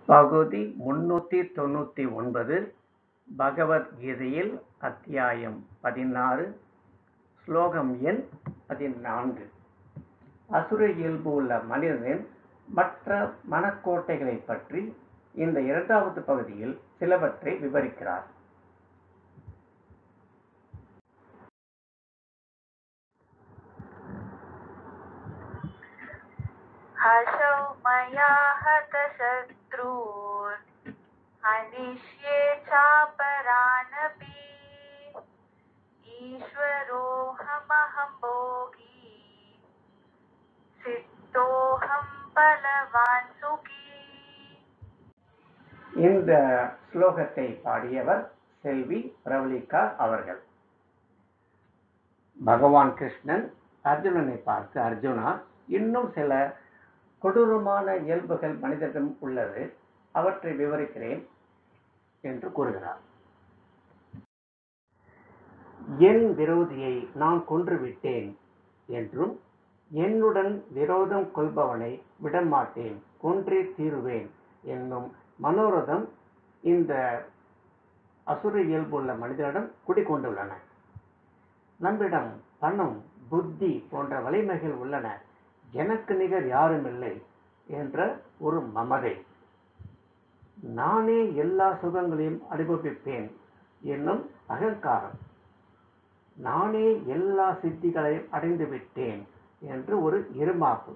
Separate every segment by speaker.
Speaker 1: பகுதி முன்னூற்றி தொண்ணூற்றி ஒன்பது பகவத்கீதையில் அத்தியாயம் பதினாறு ஸ்லோகம் எண் பதினான்கு அசுர இயல்பு உள்ள மனிதனின் மற்ற மனக்கோட்டைகளைப் பற்றி இந்த இரண்டாவது பகுதியில் சிலவற்றை விவரிக்கிறார்
Speaker 2: हसौ मया हतशत्रून् हनिष्ये चापरानपि ईश्वरोऽहमहं भोगी सिद्धोऽहं बलवान् सुखी
Speaker 1: இந்த ஸ்லோகத்தை பாடியவர் செல்வி பிரவலிகா அவர்கள் பகவான் கிருஷ்ணன் அர்ஜுனனை பார்த்து அர்ஜுனா இன்னும் சில கொடூரமான இயல்புகள் மனிதனிடம் உள்ளது அவற்றை விவரிக்கிறேன் என்று கூறுகிறார் என் விரோதியை நான் கொன்றுவிட்டேன் என்றும் என்னுடன் விரோதம் கொள்பவனை விடமாட்டேன் கொன்றே தீருவேன் என்னும் மனோரதம் இந்த அசுர இயல்புள்ள மனிதனிடம் குடிக்கொண்டுள்ளன நம்மிடம் பணம் புத்தி போன்ற வலிமைகள் உள்ளன எனக்கு நிகர் யாரும் இல்லை என்ற ஒரு மமதை நானே எல்லா சுகங்களையும் அனுபவிப்பேன் என்னும் அகங்காரம் நானே எல்லா சித்திகளையும் அடைந்து விட்டேன் என்று ஒரு இருமாப்பு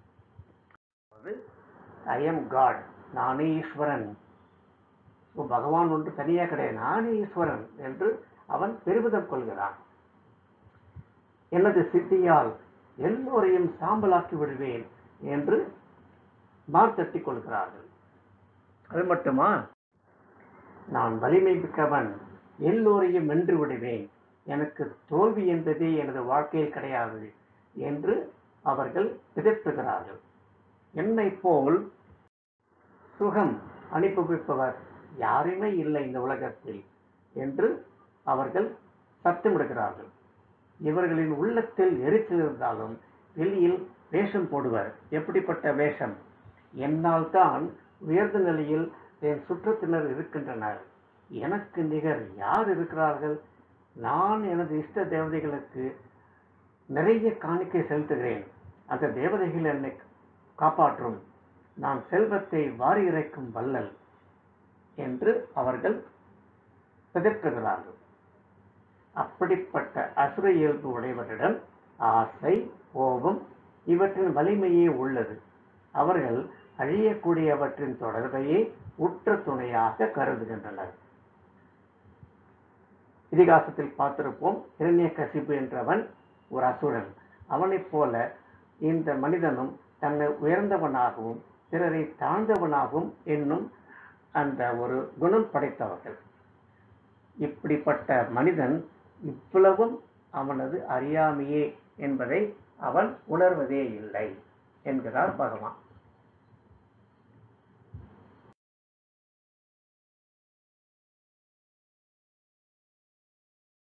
Speaker 1: ஐ எம் காட் நானே ஈஸ்வரன் ஓ, பகவான் ஒன்று தனியாக கிடையாது நானே ஈஸ்வரன் என்று அவன் பெருமிதம் கொள்கிறான் எனது சித்தியால் எல்லோரையும் சாம்பலாக்கி விடுவேன் என்று மார்த்தட்டிக் கொள்கிறார்கள் அது மட்டுமா நான் வலிமை மிக்கவன் எல்லோரையும் வென்று விடுவேன் எனக்கு தோல்வி என்பதே எனது வாழ்க்கையில் கிடையாது என்று அவர்கள் பிதற்றுகிறார்கள் என்னை போல் சுகம் அனுபவிப்பவர் யாருமே இல்லை இந்த உலகத்தில் என்று அவர்கள் சத்தமிடுகிறார்கள் இவர்களின் உள்ளத்தில் எரிச்சல் இருந்தாலும் வெளியில் வேஷம் போடுவர் எப்படிப்பட்ட வேஷம் என்னால் தான் உயர்ந்த நிலையில் என் சுற்றத்தினர் இருக்கின்றனர் எனக்கு நிகர் யார் இருக்கிறார்கள் நான் எனது இஷ்ட தேவதைகளுக்கு நிறைய காணிக்கை செலுத்துகிறேன் அந்த தேவதைகள் என்னை காப்பாற்றும் நான் செல்வத்தை வாரி இறைக்கும் வள்ளல் என்று அவர்கள் பிதற்றுகிறார்கள் அப்படிப்பட்ட அசுர இயல்பு உடையவரிடம் ஆசை கோபம் இவற்றின் வலிமையே உள்ளது அவர்கள் அழியக்கூடியவற்றின் தொடர்பையே உற்ற துணையாக கருதுகின்றனர் இதிகாசத்தில் பார்த்திருப்போம் இரண்ய கசிப்பு என்றவன் ஒரு அசுரன் அவனைப் போல இந்த மனிதனும் தன்னை உயர்ந்தவனாகவும் பிறரை தாழ்ந்தவனாகவும் என்னும் அந்த ஒரு குணம் படைத்தவர்கள் இப்படிப்பட்ட மனிதன் இவ்வளவும் அவனது அறியாமையே என்பதை அவன் உணர்வதே இல்லை என்கிறார் பகவான்